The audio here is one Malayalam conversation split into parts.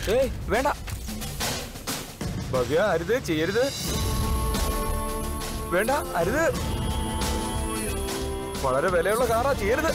ഏയ് വേണ്ട ഭവ്യ അരുത് ചെയ്യരുത് വേണ്ട അരുത് വളരെ വിലയുള്ള കാറാ ചെയ്യരുത്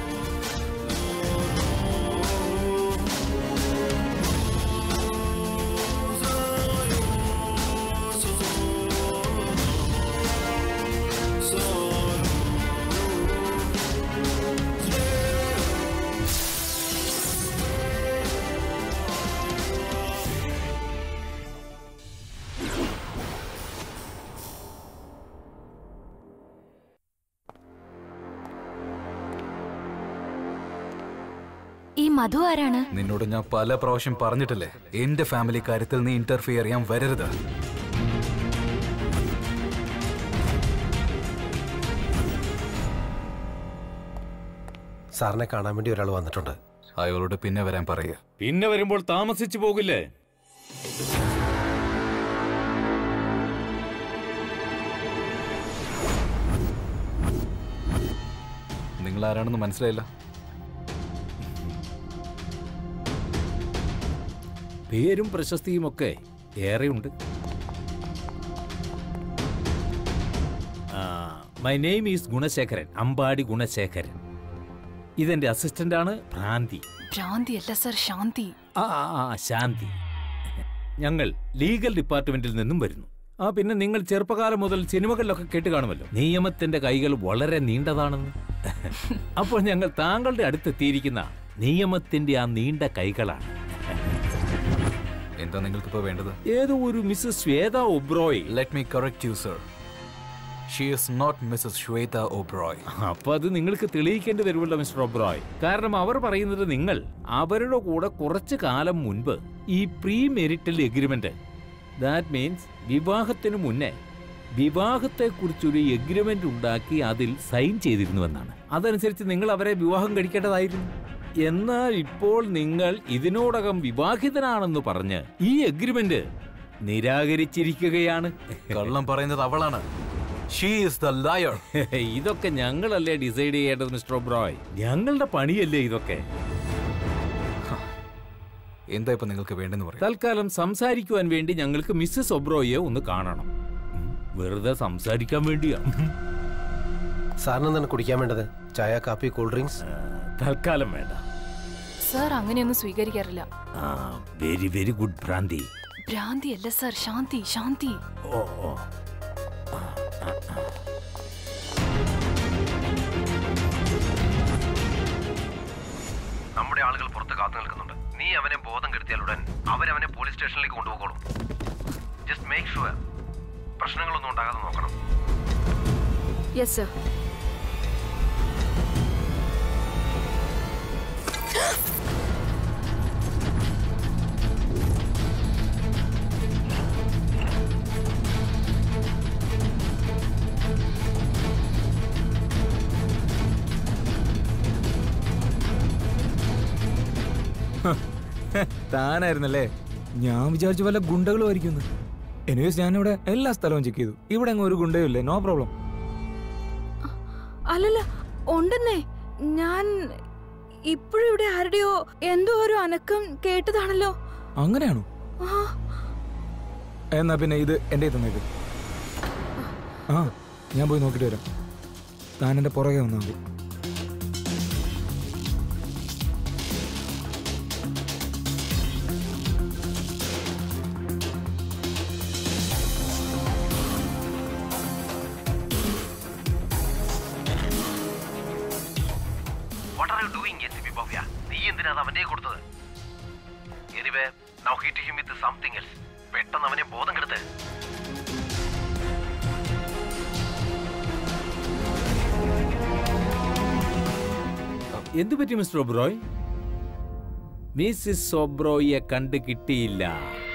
ഈ മധു ആരാണ് നിന്നോട് ഞാൻ പല പ്രാവശ്യം പറഞ്ഞിട്ടില്ലേ എന്റെ ഫാമിലി കാര്യത്തിൽ നീ ഇന്റർഫിയർ ചെയ്യാൻ വരരുത് സാറിനെ കാണാൻ വേണ്ടി ഒരാൾ വന്നിട്ടുണ്ട് അയാളോട് പിന്നെ വരാൻ പറയുക പിന്നെ വരുമ്പോൾ താമസിച്ചു പോകില്ലേ നിങ്ങൾ ആരാണെന്ന് മനസ്സിലായില്ല പേരും പ്രശസ്തിയും ഒക്കെ ഏറെയുണ്ട് my name is Gunasekharan Ambadi Gunasekharan ഇതെന്റെ അസിസ്റ്റന്റ് ആണ് ഭ്രാന്തി ഭ്രാന്തി അല്ല സർ ശാന്തി ആ ആ, ആ, ശാന്തി ഞങ്ങൾ ലീഗൽ ഡിപ്പാർട്ട്മെന്റിൽ നിന്നും വരുന്നു ആ പിന്നെ നിങ്ങൾ ചെറുപ്പകാലം മുതൽ സിനിമകളിലൊക്കെ കേട്ട് കാണുമല്ലോ നിയമത്തിന്റെ കൈകൾ വളരെ നീണ്ടതാണെന്ന് അപ്പോൾ ഞങ്ങൾ താങ്കളുടെ അടുത്തെത്തിയിരിക്കുന്ന നിയമത്തിന്റെ ആ നീണ്ട കൈകളാണ് എന്താ നിങ്ങൾക്കിപ്പോ വേണ്ടത് ഏതോ ഒരു Mrs Shweta Oberoi let me correct you sir she is not Mrs Shweta Oberoi അപ്പൊ അത് നിങ്ങൾക്ക് തെളിയിക്കേണ്ടി വരുമല്ലോ മിസ്റ്റർ ഒബ്രോയ് കാരണം അവർ പറയുന്നത് നിങ്ങൾ അവരുടെ കൂടെ കുറച്ചു കാലം മുൻപ് ഈ pre marital agreement that means വിവാഹത്തിന് മുന്നേ വിവാഹത്തെക്കുറിച്ചൊരു എഗ്രിമെന്റ് ഉണ്ടാക്കി അതിൽ സൈൻ ചെയ്തിരുന്നുവെന്നാണ് അതനുസരിച്ച് നിങ്ങൾ അവരെ വിവാഹം കഴിക്കേണ്ടതായിരുന്നു എന്നാൽ ഇപ്പോൾ നിങ്ങൾ ഇതിനോടകം വിവാഹിതനാണെന്ന് പറഞ്ഞ് ഈ എഗ്രിമെന്റ് നിരാകരിച്ചിരിക്കുകയാണ് കള്ളം പറയുന്നത് അവളാണ് ഷീ ഈസ് ദ ലയർ ഇതൊക്കെ ഞങ്ങളല്ലേ ഡിസൈഡ് ചെയ്യേണ്ടത് മിസ്റ്റർ ഒബ്രോയ് ഞങ്ങളുടെ പണിയല്ലേ ഇതൊക്കെ എന്താ ഇപ്പൊ നിങ്ങൾക്ക് വേണ്ടെന്ന് പറയാം തൽക്കാലം സംസാരിക്കുവാൻ വേണ്ടി ഞങ്ങൾക്ക് മിസ്സസ് ഒബ്രോയെ ഒന്ന് കാണണം ഉം, വെറുതെ സംസാരിക്കാൻ വേണ്ടിയാ സാറിന് എന്താണ് കുടിക്കാൻ വേണ്ടത് ചായ കാപ്പി കൂൾ ഡ്രിങ്ക്സ് തൽക്കാലം വേണ്ട സർ അങ്ങനെയൊന്നും സ്വീകരിക്കാറില്ല വെരി വെരി ഗുഡ് ഭ്രാന്തി ഭ്രാന്തി അല്ല സർ ശാന്തി ശാന്തി ഓ ഓ നമ്മുടെ ആളുകൾ പുറത്ത് കാത്തു നിൽക്കുന്നുണ്ട് നീ അവനെ ബോധം കെടുത്തിയാലുടൻ അവരവനെ പോലീസ് സ്റ്റേഷനിലേക്ക് കൊണ്ടുപോകോളും ജസ്റ്റ് മേക്ക് ഷുവർ പ്രശ്നങ്ങളൊന്നും ഉണ്ടാകാതെ നോക്കണം യെസ് സർ താനായിരുന്നല്ലേ ഞാൻ വിചാരിച്ചു വല്ല ഗുണ്ടകളും ആയിരിക്കുന്നു എനിവേസ് ഞാനിവിടെ എല്ലാ സ്ഥലവും ചെക്ക് ചെയ്തു ഇവിടെ അങ്ങ് ഒരു ഗുണ്ടയും ഇല്ലേ നോ പ്രോബ്ലം അല്ലല്ല ഉണ്ടെന്നേ ഞാൻ ഇപ്പോഴും ഇവിടെ ആരുടെയോ എന്തോ ഒരു അനക്കം കേട്ടതാണല്ലോ അങ്ങനെയാണോ ആ എന്നാ പിന്നെ ഇത് എൻ്റെ തന്നേക്ക് ആ ഞാൻ പോയി നോക്കിയിട്ട് വരാം താൻ എൻ്റെ പുറകെ വന്നാൽ മതി what are you doing S B Bhavya നീ എന്തിനാ അത് അവന്റെ കൊടുത്തത് anyway now hit him with something else പെട്ടെന്ന് അവനെ ബോധം കെടുത്ത് എന്തു പറ്റി മിസ്റ്റർ ഒബ്രോയ് മിസ്സിസ് ഒബ്രോയെ കണ്ടു കിട്ടിയില്ല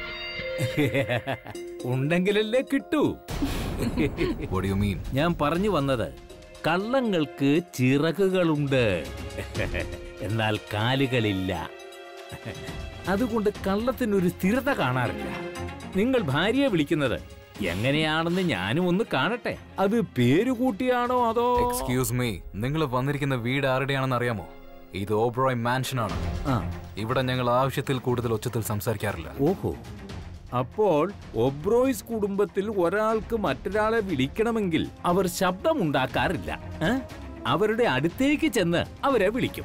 ഉണ്ടെങ്കിലല്ലേ കിട്ടൂ What do you mean? ഞാൻ പറഞ്ഞു വന്നത് കള്ളങ്ങൾക്ക് ചിറകുകളുണ്ട് എന്നാൽ കാലുകളില്ല അതുകൊണ്ട് കള്ളത്തിനൊരു സ്ഥിരത കാണാറില്ല നിങ്ങൾ ഭാര്യയെ വിളിക്കുന്നത് എങ്ങനെയാണെന്ന് ഞാനും ഒന്ന് കാണട്ടെ അത് പേര് കൂട്ടിയാണോ അതോ എക്സ്ക്യൂസ് മീ നിങ്ങൾ വന്നിരിക്കുന്ന വീട് ആരുടെയാണെന്ന് അറിയാമോ ഇത് ഓബ്രോയ് മാൻഷൻ ആണ് ആ ഇവിടെ ഞങ്ങൾ ആവശ്യത്തിൽ കൂടുതൽ ഉച്ചത്തിൽ സംസാരിക്കാറില്ല ഓഹോ അപ്പോൾ ഒബ്രോയ്സ് കുടുംബത്തിൽ ഒരാൾക്ക് മറ്റൊരാളെ വിളിക്കണമെങ്കിൽ അവർ ശബ്ദമുണ്ടാക്കാറില്ല ഏ? അവരുടെ അടുത്തേക്ക് ചെന്ന് അവരെ വിളിക്കും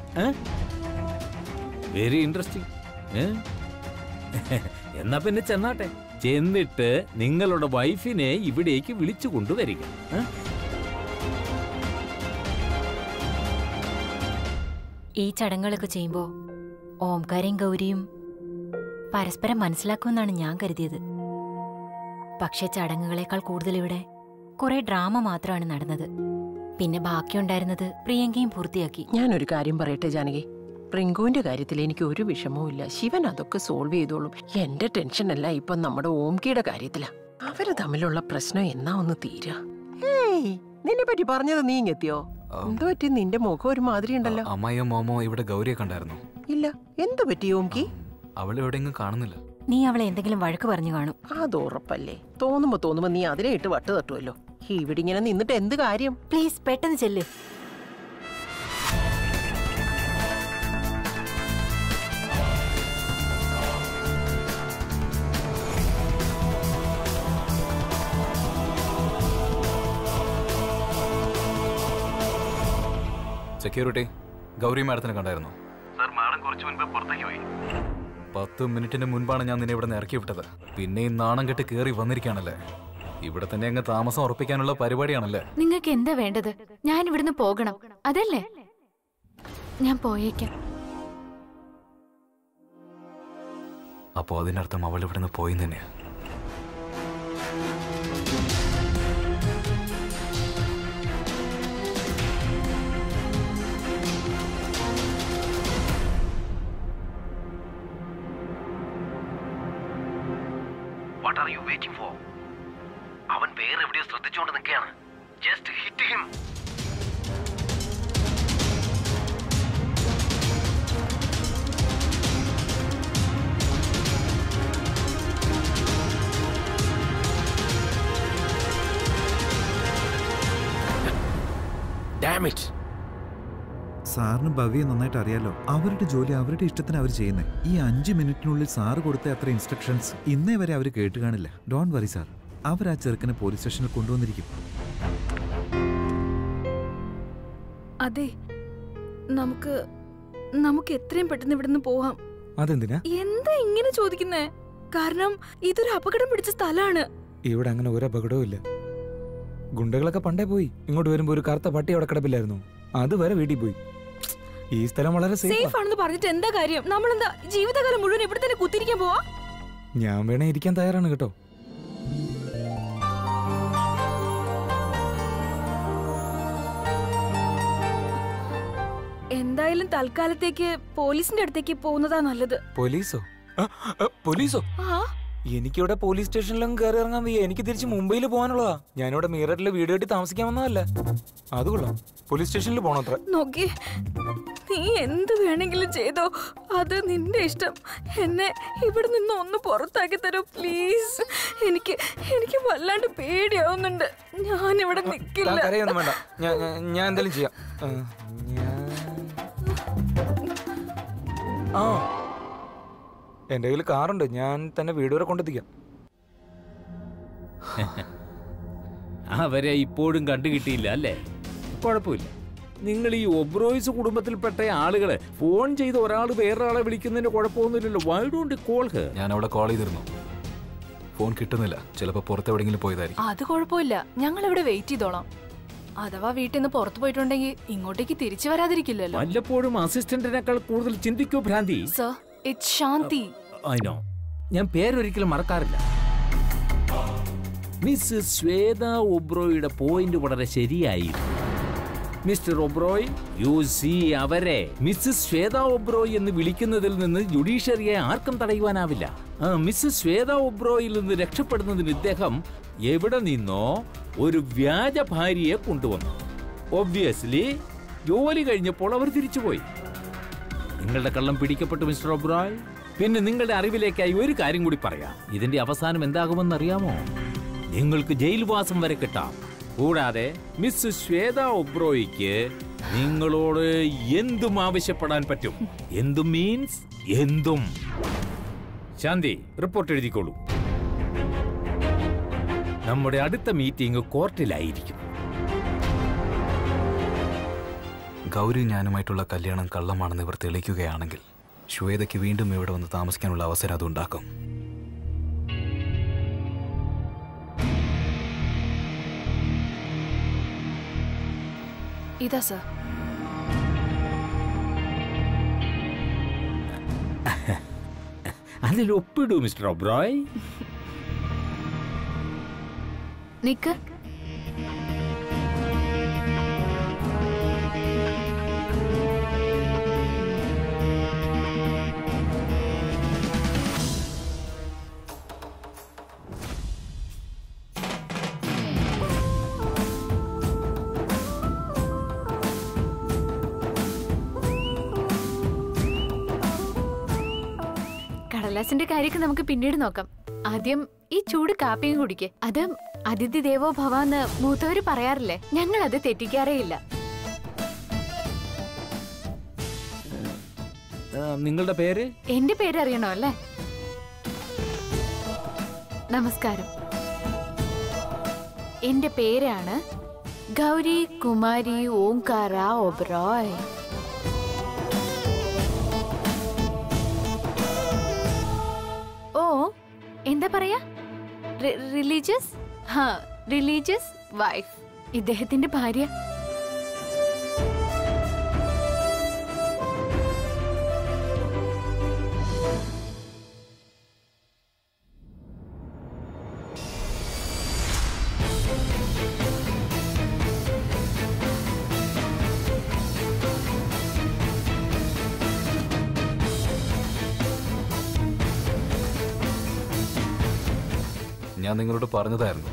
വെരി ഇൻട്രസ്റ്റിംഗ് എന്നാ പിന്നെ ചെന്നാട്ടെ ചെന്നിട്ട് നിങ്ങളുടെ വൈഫിനെ ഇവിടേക്ക് വിളിച്ചു കൊണ്ടുവരിക ഏ? ഈ ചടങ്ങുകളൊക്കെ ചെയ്യുമ്പോൾ ഓംകാരയും ഗൗരിയും പരസ്പരം മനസ്സിലാക്കുമെന്നാണ് ഞാൻ കരുതിയത് പക്ഷേ ചടങ്ങുകളെക്കാൾ കൂടുതൽ ഇവിടെ കുറെ ഡ്രാമ മാത്രമാണ് നടന്നത് പിന്നെ ബാക്കിയുണ്ടായിരുന്നത് പ്രിയങ്കയും പൂർത്തിയാക്കി ഞാനൊരു കാര്യം പറയട്ടെ ജാനകി റിങ്കുവിന്റെ കാര്യത്തിൽ എനിക്ക് ഒരു വിഷമവും ഇല്ല ശിവൻ അതൊക്കെ സോൾവ് ചെയ്തോളും എന്റെ ടെൻഷനല്ല ഇപ്പൊ നമ്മുടെ ഓംകിയുടെ കാര്യത്തിലാ അവര് തമ്മിലുള്ള പ്രശ്നം എന്നാ ഒന്ന് തീരാ ഏയ് നിന്നെ പറ്റി പറഞ്ഞത് നീ ഇങ്ങെത്തിയോ എന്തു പറ്റി നിന്റെ മുഖം ഒരു മാതിരി ഉണ്ടല്ലോ അമ്മയോ മോമോ ഇവിടെ ഗൗരിയെ കണ്ടായിരുന്നു ഇല്ല എന്തു പറ്റി ഓംകി അവൾ എവിടെയെങ്കിലും കാണുന്നില്ല നീ അവളെ എന്തെങ്കിലും വഴക്ക് പറഞ്ഞു കാണും അത് ഉറപ്പല്ലേ തോന്നുമ്പോ തോന്നുമ്പോ നീ അതിനെ ഇട്ട് വട്ട് തട്ടുമല്ലോ ഇവിടെ ഇങ്ങനെ നിന്നിട്ട് എന്ത് കാര്യം പ്ലീസ് പെട്ടെന്ന് ചെല്ല് സെക്യൂരിറ്റി ഗൗരി മാഡത്തിനെ കണ്ടായിരുന്നു സർ മാഡം കുറച്ച് മുൻപ് പുറത്തേക്ക് പോയി പത്ത് മിനിറ്റിന് മുൻപാണ് ഞാൻ നിന്നെ ഇവിടെ നിന്ന് ഇറക്കി വിട്ടത് പിന്നെ ഈ നാണം കെട്ട് കയറി വന്നിരിക്കുകയാണല്ലേ ഇവിടെ തന്നെ അങ്ങ് താമസം ഉറപ്പിക്കാനുള്ള പരിപാടിയാണല്ലേ നിങ്ങൾക്ക് എന്താ വേണ്ടത് ഞാൻ ഇവിടുന്ന് പോകണം അതല്ലേ ഞാൻ പോയേക്കാം അപ്പോൾ അതിനർത്ഥം അവൾ ഇവിടെ നിന്ന് പോയി തന്നെയാ what are you waiting for അവൻ വേറെ എവിടെയോ ശ്രദ്ധിച്ചുകൊണ്ട് നിൽക്കുകയാണ് ജസ്റ്റ് ഹിറ്റ് ഹിം ഡാമിറ്റ് സാറിന് ഭവ്യെ നന്നായിട്ട് അറിയാലോ അവരുടെ ജോലി അവരുടെ ഇഷ്ടത്തിന് അവർ ചെയ്യുന്നത് ഈ അഞ്ച് മിനിറ്റിനുള്ളിൽ സാറ് കൊടുത്ത അത്ര ഇൻസ്ട്രക്ഷൻസ് ഇന്നേ വരെ അവർ കേട്ട് കാണില്ല ഡോൺ വറി സാർ അവർ ആ ചെറുക്കനെ പോലീസ് സ്റ്റേഷനിൽ കൊണ്ടുവന്നിരിക്കും അതെ നമുക്ക് നമുക്ക് എത്രയും പെട്ടെന്ന് ഇവിടുന്ന് പോവാം അതെന്തിനാ എന്താ ഇങ്ങനെ ചോദിക്കുന്നേ കാരണം ഇതൊരു അപകടം പിടിച്ച സ്ഥലമാണ് ഇവിടെ അങ്ങനെ ഒരു അപകടവും ഇല്ല ഗുണ്ടകളൊക്കെ പണ്ടേ പോയി ഇങ്ങോട്ട് വരുമ്പോ ഒരു കറുത്ത പട്ടി അവിടെ കിടപ്പില്ലായിരുന്നു അതുവരെ വീട്ടിൽ പോയി ഈ സ്ഥലം വളരെ സേഫ് സേഫ് ആണെന്ന് പറഞ്ഞിട്ട് എന്താ കാര്യം നമ്മളെന്താ ജീവിതകാലം മുഴുവൻ ഇവിടെ തന്നെ കുത്തിരിക്കാൻ പോവാ ഞാൻ വേണേ ഇരിക്കാൻ തയ്യാറാണ് കേട്ടോ എന്തായാലും തൽക്കാലത്തേക്ക് പോലീസിന്റെ അടുത്തേക്ക് പോകുന്നതാ നല്ലത് പോലീസോ ആ, ആ, പോലീസോ ആ എനിക്കിവിടെ പോലീസ് സ്റ്റേഷനിലും കയറി ഇറങ്ങാൻ വയ്യ എനിക്ക് തിരിച്ച് മുംബൈയിൽ പോകാനുള്ളതാ ഞാനിവിടെ മീററ്റിൽ വീട് കെട്ടി താമസിക്കാൻ വന്നതല്ല അത് കൊള്ളാം പോലീസ് സ്റ്റേഷനിൽ പോണത്ര നോക്കി നീ എന്ത് വേണമെങ്കിലും ചെയ്തോ അത് നിന്റെ ഇഷ്ടം എന്നെ ഇവിടെ നിന്ന് ഒന്ന് പുറത്താക്കി തരൂ പ്ലീസ് എനിക്ക് എനിക്ക് വല്ലാണ്ട് പേടിയാവുന്നുണ്ട് ഞാൻ ഇവിടെ നിൽക്കില്ല കരയൊന്നും വേണ്ട ഞാൻ ഞാൻ- ഞാൻ എന്തെങ്കിലും ചെയ്യാം ആ, ഞാൻ ആ എന്റെ കയ്യിൽ കാറുണ്ട് ഞാൻ തന്നെ വീട് വരെ കൊണ്ടെത്തിക്കാം അവരെ ഇപ്പോഴും കണ്ടുകിട്ടിയില്ല അല്ലേ കുഴപ്പമില്ല നിങ്ങൾ ഈ ഒബ്രോയ്സ് കുടുംബത്തിൽപ്പെട്ട ആളുകളെ ഫോൺ ചെയ്ത് ഒരാൾ വേറൊരാളെ വിളിക്കുന്നതിന് കുഴപ്പമൊന്നുമില്ലല്ലോ വൈ ഡോണ്ട് കോൾ ഹർ ഞാൻ അവിടെ കോൾ ചെയ്തിരുന്നു ഫോൺ കിട്ടുന്നില്ല ചിലപ്പോൾ പുറത്തെവിടെയെങ്കിലും പോയതായിരിക്കും അത് കുഴപ്പമില്ല ഞങ്ങൾ ഇവിടെ വെയിറ്റ് ചെയ്തോളാം അഥവാ വീട്ടിൽ നിന്ന് പുറത്തു പോയിട്ടുണ്ടെങ്കിൽ ഇങ്ങോട്ടേക്ക് തിരിച്ചു വരാതിരിക്കില്ലല്ലോ വല്ലപ്പോഴും അസിസ്റ്റന്റിനേക്കാൾ കൂടുതൽ ചിന്തിക്കൂ ഭ്രാന്തി സർ ഇറ്റ്സ് ശാന്തി അതിനോ ഞാൻ പേരൊരിക്കലും മറക്കാറില്ല മിസ് ശ്വേത ഒബ്രോയുടെ പോയിന്റ് വളരെ ശരിയായിരുന്നു മിസ്റ്റർ ഒബ്രോയ് യു സി അവരെ മിസ്സസ് ശ്വേത ഒബ്രോയ് എന്ന് വിളിക്കുന്നതിൽ നിന്ന് ജുഡീഷ്യറിയെ ആർക്കും തടയുവാനാവില്ല ആ, മിസ്സസ് ശ്വേത ഒബ്രോയിൽ നിന്ന് രക്ഷപ്പെടുന്നതിന് ഇദ്ദേഹം എവിടെ നിന്നോ ഒരു വ്യാജ ഭാര്യയെ കൊണ്ടുവന്നു ഒബ്വിയസ്ലി ജോലി കഴിഞ്ഞപ്പോൾ അവർ തിരിച്ചുപോയി നിങ്ങളുടെ കള്ളം പിടിക്കപ്പെട്ടു മിസ്റ്റർ ഒബ്രോയ് പിന്നെ നിങ്ങളുടെ അറിവിലേക്കായി ഒരു കാര്യം കൂടി പറയാം ഇതിന്റെ അവസാനം എന്താകുമെന്ന് അറിയാമോ നിങ്ങൾക്ക് ജയിൽവാസം വരെ കിട്ടാം കൂടാതെ മിസ് ശ്വേത ഒബ്രോയ്ക്ക് നിങ്ങളോട് എന്തും ആവശ്യപ്പെടാൻ പറ്റും എന്തും മീൻസ് എന്തും ശാന്തി റിപ്പോർട്ട് എഴുതിക്കോളൂ നമ്മുടെ അടുത്ത മീറ്റിംഗ് കോർട്ടിലായിരിക്കും ഗൗരി ഞാനുമായിട്ടുള്ള കല്യാണം കള്ളമാണെന്ന് ഇവർ തെളിയിക്കുകയാണെങ്കിൽ ശ്വേതയ്ക്ക് വീണ്ടും ഇവിടെ വന്ന് താമസിക്കാനുള്ള അവസരം അത് ഉണ്ടാക്കും ഇതാ സർ അതിൽ ഒപ്പിടൂ മിസ്റ്റർ ഒബ്രോയ് നിക്ക് കടലാസിന്റെ കാര്യമൊക്കെ നമുക്ക് പിന്നീട് നോക്കാം ആദ്യം ഈ ചൂട് കാപ്പിയും കുടിക്ക് അത് അതിഥി ദേവോ ഭവ എന്ന് മൂത്തവര് പറയാറില്ലേ ഞങ്ങൾ അത് തെറ്റിക്കാറേ ഇല്ല ആ, നിങ്ങളുടെ പേര് എന്റെ പേര് അറിയണോ അല്ലേ നമസ്കാരം എന്റെ പേരാണ് ഗൗരി കുമാരി ഓംകാര ഒബ്രോയ് ഓ എന്താ പറയാ റിലീജിയസ് ഹാ റിലീജിയസ് വൈഫ് ഇദ്ദേഹത്തിന്റെ ഭാര്യ ഞാൻ നിങ്ങളോട് പറഞ്ഞതായിരുന്നു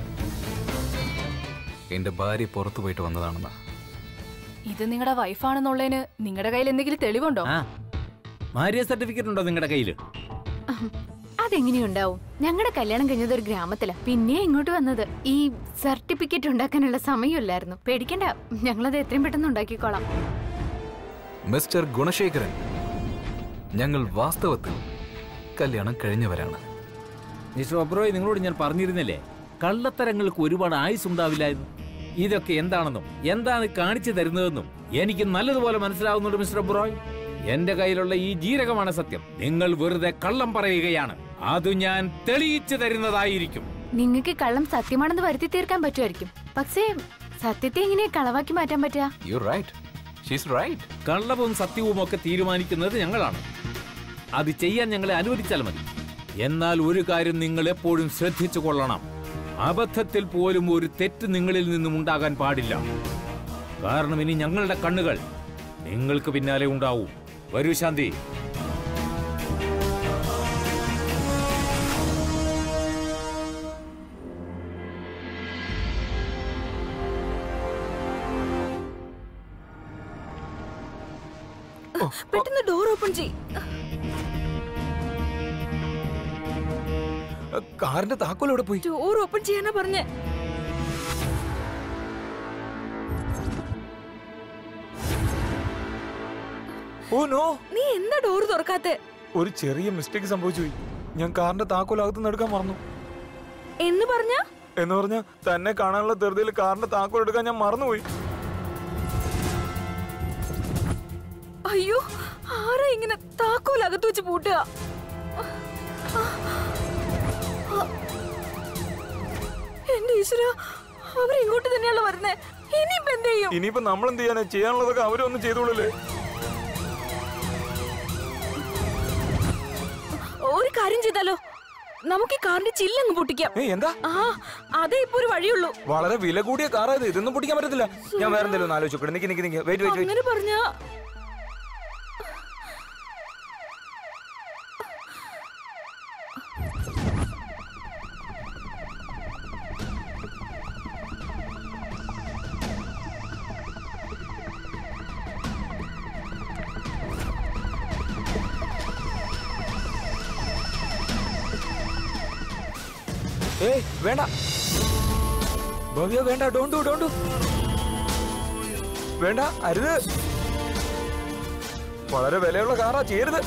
എന്റെ ഭാര്യ പുറത്തു പോയിട്ട് വന്നതാണെന്ന് ഇത് നിങ്ങളുടെ വൈഫാണെന്നുള്ളതിന് നിങ്ങളുടെ കയ്യിൽ എന്തെങ്കിലും തെളിവുണ്ടോ ആ മാര്യ സർട്ടിഫിക്കറ്റ് ഉണ്ടോ നിങ്ങളുടെ കയ്യിൽ അതെങ്ങനെയുണ്ടാവും ഞങ്ങളുടെ കല്യാണം കഴിഞ്ഞത് ഒരു ഗ്രാമത്തിലാ പിന്നെ ഇങ്ങോട്ട് വന്നത് ഈ സർട്ടിഫിക്കറ്റ് ഉണ്ടാക്കാനുള്ള സമയമില്ലായിരുന്നു പേടിക്കണ്ട ഞങ്ങളത് എത്രയും പെട്ടെന്ന് ഉണ്ടാക്കിക്കോളാം മിസ്റ്റർ ഗുണശേഖരൻ ഞങ്ങൾ വാസ്തവത്തിൽ കല്യാണം കഴിഞ്ഞവരാണ് മിസ്റ്റർ ഒബ്രോയ് നിങ്ങളോട് ഞാൻ പറഞ്ഞിരുന്നില്ലേ കള്ളത്തരങ്ങൾക്ക് ഒരുപാട് ആയുസ് ഉണ്ടാവില്ലായിരുന്നു ഇതൊക്കെ എന്താണെന്നും എന്താണ് കാണിച്ചു തരുന്നതെന്നും എനിക്ക് നല്ലതുപോലെ മനസ്സിലാവുന്നുണ്ട് മിസ്റ്റർ ഒബ്രോയ് എന്റെ കയ്യിലുള്ള ഈ ജീരകമാണ് സത്യം നിങ്ങൾ വെറുതെ കള്ളം പറയുകയാണ് അത് ഞാൻ തെളിയിച്ചു തരുന്നതായിരിക്കും നിങ്ങൾക്ക് കള്ളം സത്യമാണെന്ന് വരുത്തി തീർക്കാൻ പറ്റുമായിരിക്കും പക്ഷേ സത്യത്തെ എങ്ങനെ കളവാക്കി മാറ്റാൻ പറ്റുക യു റൈറ്റ് ഷീസ് റൈറ്റ് കള്ളവും സത്യവും ഒക്കെ തീരുമാനിക്കുന്നത് ഞങ്ങളാണ് അത് ചെയ്യാൻ ഞങ്ങളെ അനുവദിച്ചാൽ മതി എന്നാൽ ഒരു കാര്യം നിങ്ങൾ എപ്പോഴും ശ്രദ്ധിച്ചു കൊള്ളണം അബദ്ധത്തിൽ പോലും ഒരു തെറ്റ് നിങ്ങളിൽ നിന്നും ഉണ്ടാകാൻ പാടില്ല കാരണം ഇനി ഞങ്ങളുടെ കണ്ണുകൾ നിങ്ങൾക്ക് പിന്നാലെ ഉണ്ടാവും വരൂ ശാന്തി പെട്ടെന്ന് ഡോർ ഓപ്പൺ ചെയ് കാറിന്റെ താക്കോൽ എവിടെ പോയി ഡോർ ഓപ്പൺ ചെയ്യാനാ പറഞ്ഞേ ഓ നോ നീ എന്താ ഡോർ തുറക്കാത്തെ ഒരു ചെറിയ മിസ്റ്റേക്ക് സംഭവിച്ചു പോയി ഞാൻ കാറിന്റെ താക്കോൽ അകത്തുനിന്ന് എടുക്കാൻ മറന്നു എന്ന് പറഞ്ഞ എന്ന് പറഞ്ഞ തന്നെ കാണാനുള്ള ധൃതിയിൽ കാറിന്റെ താക്കോൽ എടുക്കാൻ ഞാൻ മറന്നുപോയി അയ്യോ ആരാ ഇങ്ങനെ താക്കോൽ അകത്ത് വെച്ച് പൂട്ടുക എന്റെ ഈശ്വര അവരിങ്ങോട്ട് തന്നെയാണല്ലോ വരുന്നേ ഇനിയിപ്പോ എന്ത് ചെയ്യും ഇനിയിപ്പോ നമ്മൾ എന്ത് ചെയ്യാനാ ചെയ്യാനുള്ളതൊക്കെ അവരൊന്നും ചെയ്തോളൂല്ലേ ഒരു കാര്യം ചെയ്താലോ നമുക്ക് ഈ കാറിന്റെ ചില്ലങ്ങ് പൊട്ടിക്കാം ഏയ് എന്താ ആ അതേ ഇപ്പൊ ഒരു വഴിയുള്ളൂ വളരെ വില കൂടിയ കാറായത് ഇതൊന്നും പൊട്ടിക്കാൻ പറ്റത്തില്ല ഞാൻ വേറെ എന്തെങ്കിലും ഒന്ന് ആലോചിച്ചു നിക്ക് നിക്ക് നിക്ക് വെയിറ്റ് വെയിറ്റ് വെയിറ്റ് അങ്ങനെ പറഞ്ഞ ഏയ് വേണ്ട ഭവ്യ വേണ്ട ഡോണ്ട് ഡു ഡോണ്ട് ഡു വേണ്ട അരുത് വളരെ വിലയുള്ള കാറാ ചെയ്യരുത്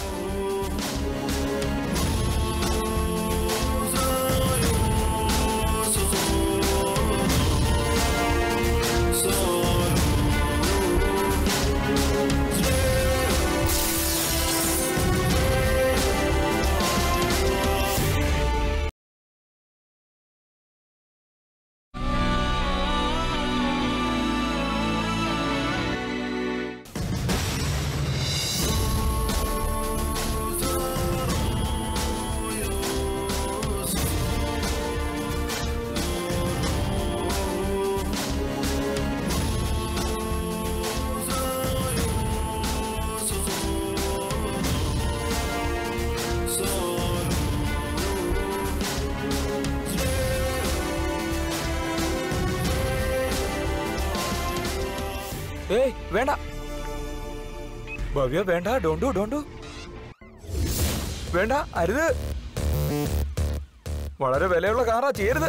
ഏയ് വേണ്ട ഭവ്യ വേണ്ട ഡോണ്ടു ഡോണ്ടു വേണ്ട അരുത് വളരെ വിലയുള്ള കാറാ ചെയ്യരുത്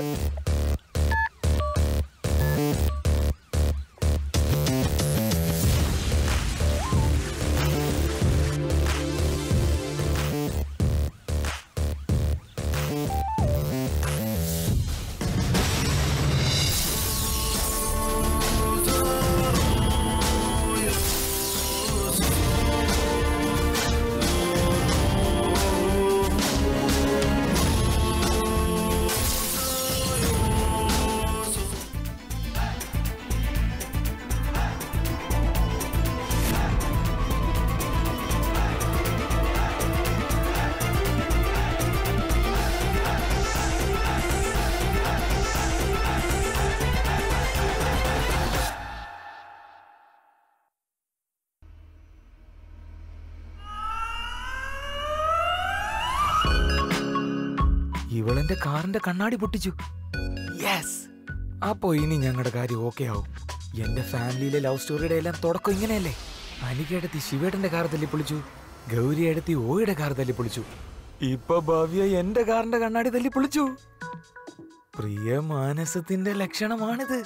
ഇവളെന്റെ കാറിന്റെ കണ്ണാടി പൊട്ടിച്ചു യെസ് അപ്പോ ഇനി ഞങ്ങളുടെ കാര്യം ഓക്കെ ആവും എന്റെ ഫാമിലിയിലെ ലവ് സ്റ്റോറിയുടെ എല്ലാം തുടക്കം ഇങ്ങനെയല്ലേ അനികേടത്തി ശിവേട്ടന്റെ കാർ തല്ലി പൊളിച്ചു ഗൗരി എടുത്തി ഓയുടെ കാർ തല്ലി പൊളിച്ചു ഇപ്പൊ ഭവ്യ എന്റെ കാറിന്റെ കണ്ണാടി തല്ലി പൊളിച്ചു പ്രിയ മാനസത്തിന്റെ ലക്ഷണമാണിത്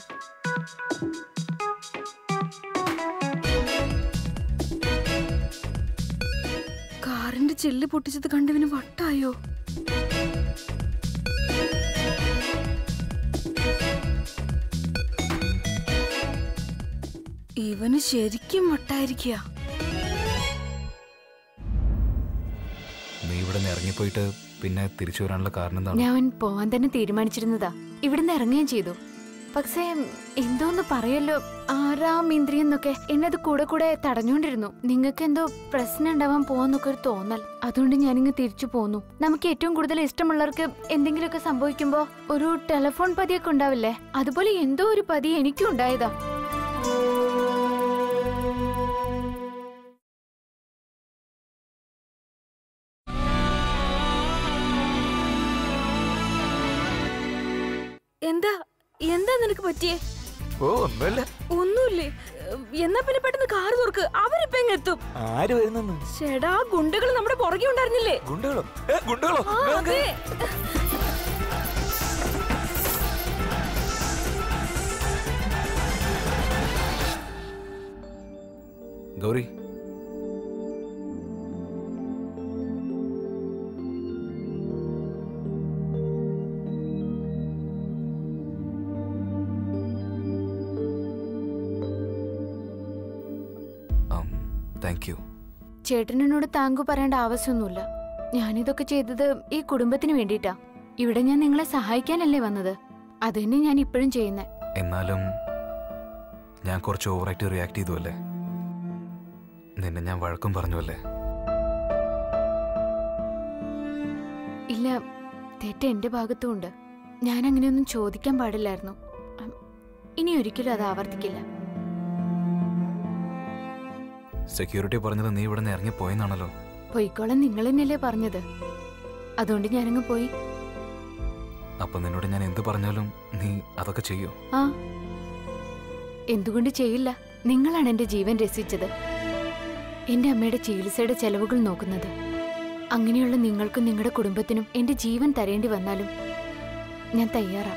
കാറിന്റെ ചില്ല് പൊട്ടിച്ചത് കണ്ടവന് വട്ടായോ ഇവന് ശരിക്കും വട്ടായിരിക്കുക നീ ഇവിടെ നിന്ന് ഇറങ്ങിപ്പോയിട്ട് പിന്നെ തിരിച്ചു വരാനുള്ള കാരണം എന്താണ് ഞാൻ പോവാൻ തന്നെ തീരുമാനിച്ചിരുന്നതാ ഇവിടുന്ന് ഇറങ്ങുകയും ചെയ്തു പക്ഷേ എന്തോന്ന് പറയല്ലോ ആറാം ഇന്ദ്രിയം എന്നൊക്കെ എന്നത് കൂടെ കൂടെ തടഞ്ഞുകൊണ്ടിരുന്നു നിങ്ങൾക്ക് എന്തോ പ്രശ്നം ഉണ്ടാവാൻ പോവാന്നൊക്കെ ഒരു തോന്നൽ അതുകൊണ്ട് ഞാനിങ്ങ് തിരിച്ചു പോന്നു നമുക്ക് ഏറ്റവും കൂടുതൽ ഇഷ്ടമുള്ളവർക്ക് എന്തെങ്കിലുമൊക്കെ സംഭവിക്കുമ്പോ ഒരു ടെലിഫോൺ പതിയൊക്കെ ഉണ്ടാവില്ലേ അതുപോലെ എന്തോ ഒരു പതി എനിക്കും ഉണ്ടായതാ എന്താ എന്താ നിനക്ക് പറ്റിയേ ഓ ഒന്നുമില്ല ഒന്നുമില്ലേ എന്നാ പിന്നെ പെട്ടെന്ന് കാറ് തുറക്ക് അവരിപ്പ എങ്ങ് എത്തും ആര് വരുന്നെന്ന് ചേടാ ഗുണ്ടകൾ നമ്മുടെ പുറകെ ഉണ്ടായിരുന്നില്ലേ ഗുണ്ടകളോ ഏ ഗുണ്ടകളോ ആ, വേഗം അതെ. ഗൗരി താങ്ക് യു ചേട്ടനോട് താങ്കു പറയേണ്ട ആവശ്യമൊന്നുമില്ല ഞാനിതൊക്കെ ചെയ്തത് ഈ കുടുംബത്തിന് വേണ്ടിയിട്ടാ ഇവിടെ ഞാൻ നിങ്ങളെ സഹായിക്കാനല്ലേ വന്നത് അത് തന്നെ ഞാൻ ഇപ്പോഴും ചെയ്യുന്നേ എന്നാലും ഞാൻ കുറച്ച് ഓവറായിട്ട് റിയാക്ട് ചെയ്തു അല്ലേ നിന്നെ ഞാൻ വഴക്കം പറഞ്ഞു അല്ലേ ഇല്ല തെറ്റ് എന്റെ ഭാഗത്തും ഉണ്ട് ഞാൻ അങ്ങനെയൊന്നും ചോദിക്കാൻ പാടില്ലായിരുന്നു അം, ഇനി ഒരിക്കലും അത് ആവർത്തിക്കില്ല സെക്യൂരിറ്റി പറഞ്ഞത് നീ ഇവിടെ നിന്ന് ഇറങ്ങിപ്പോയെന്നാണല്ലോ പൊയ്ക്കോളാൻ നിങ്ങൾ തന്നെയല്ലേ പറഞ്ഞത് അതുകൊണ്ട് ഞാനങ്ങ് പോയി അപ്പൊ നിന്നോട് ഞാൻ എന്ത് പറഞ്ഞാലും നീ അതൊക്കെ ചെയ്യോ ആ എന്തുകൊണ്ട് ചെയ്യില്ല നിങ്ങളാണ് എന്റെ ജീവൻ രസിച്ചത് എന്റെ അമ്മയുടെ ചികിത്സയുടെ ചെലവുകൾ നോക്കുന്നത് അങ്ങനെയുള്ള നിങ്ങൾക്കും നിങ്ങളുടെ കുടുംബത്തിനും എന്റെ ജീവൻ തരേണ്ടി വന്നാലും ഞാൻ തയ്യാറാ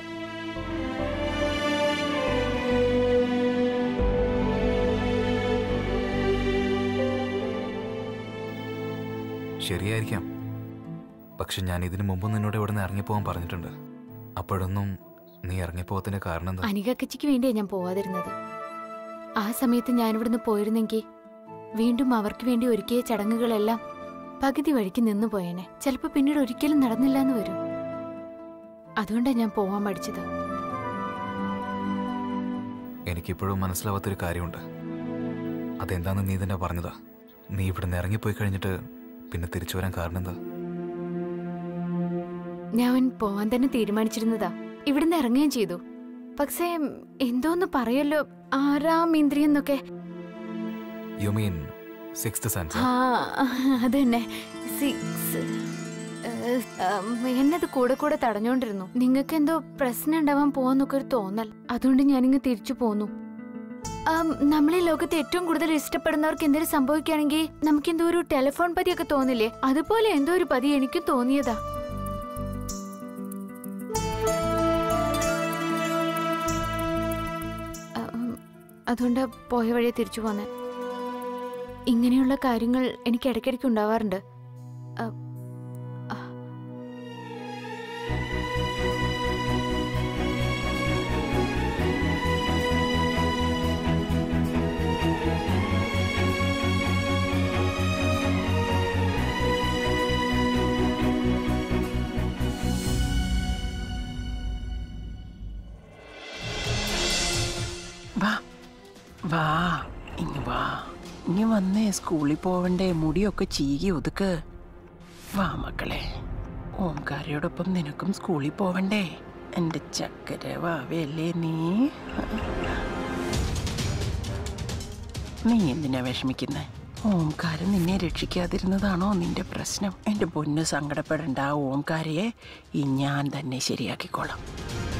ശരിയായിരിക്കാം പക്ഷെ ഞാൻ ഇതിനു മുമ്പ് നിന്നോട് ഇവിടെ നിന്ന് ഇറങ്ങിപ്പോവാൻ പറഞ്ഞിട്ടുണ്ട് അപ്പോഴൊന്നും നീ ഇറങ്ങിപ്പോകത്തിന്റെ കാരണം എന്താ അനികക്കച്ചിക്ക് വേണ്ടിയാ ഞാൻ പോവാതിരുന്നത് ആ സമയത്ത് ഞാൻ ഇവിടുന്ന് പോയിരുന്നെങ്കിൽ വീണ്ടും അവർക്ക് വേണ്ടി ഒരുക്കിയ ചടങ്ങുകളെല്ലാം പകുതി വഴിക്ക് നിന്നു പോയേനെ ചിലപ്പോ പിന്നീട് ഒരിക്കലും നടന്നില്ല എന്ന് വരും അതുകൊണ്ടാ ഞാൻ പോവാൻ പഠിച്ചത് എനിക്കിപ്പോഴും മനസ്സിലാവാത്തൊരു കാര്യമുണ്ട് അതെന്താന്ന് നീ തന്നെ പറഞ്ഞതാ നീ ഇവിടെ നിന്ന് ഇറങ്ങിപ്പോയി കഴിഞ്ഞിട്ട് പിന്നെ തിരിച്ചു വരാൻ കാരണം എന്താ ഞാൻ പോവാൻ തന്നെ തീരുമാനിച്ചിരുന്നതാ ഇവിടുന്ന് ഇറങ്ങുകയും ചെയ്തു പക്ഷേ എന്തോന്ന് പറയല്ലോ ആറാം ഇന്ദ്രിയം എന്നൊക്കെ യു മീൻ സിക്സ്ത് സെൻസ് ആ അത് തന്നെ സിക്സ് എന്നത് കൂടെ കൂടെ തടഞ്ഞോണ്ടിരുന്നു നിങ്ങൾക്ക് എന്തോ പ്രശ്നം ഉണ്ടാവാൻ പോവാന്നൊക്കെ ഒരു തോന്നൽ അതുകൊണ്ട് ഞാനിങ്ങ് തിരിച്ചു പോന്നു ആം, നമ്മളെ ലോകത്ത് ഏറ്റവും കൂടുതൽ ഇഷ്ടപ്പെടുന്നവർക്ക് എന്തെങ്കിലും സംഭവിക്കുകയാണെങ്കിൽ നമുക്ക് എന്തോ ഒരു ടെലിഫോൺ പതിയൊക്കെ തോന്നില്ലേ അതുപോലെ എന്തോ ഒരു പതി എനിക്കും തോന്നിയതാ ആം, അതുകൊണ്ട് പോയ വഴിയെ തിരിച്ചു പോന്നെ ഇങ്ങനെയുള്ള കാര്യങ്ങൾ എനിക്ക് ഇടയ്ക്കിടയ്ക്ക് ഉണ്ടാവാറുണ്ട് അ, ആ. വാ വാ ഇങ്ങ് വാ ഇനി വന്നേ സ്കൂളിൽ പോവണ്ടേ മുടിയൊക്കെ ചീകി ഒതുക്ക് വാ മക്കളെ ഓംകാരയോടൊപ്പം നിനക്കും സ്കൂളിൽ പോവണ്ടേ എൻ്റെ ചക്കര വാവയല്ലേ നീ നീ എന്തിനാ വിഷമിക്കുന്നേ ഓംകാരൻ നിന്നെ രക്ഷിക്കാതിരുന്നതാണോ നിന്റെ പ്രശ്നം എൻ്റെ പൊന്ന് സങ്കടപ്പെടണ്ട ആ ഓംകാരയെ ഈ ഞാൻ തന്നെ ശരിയാക്കിക്കോളാം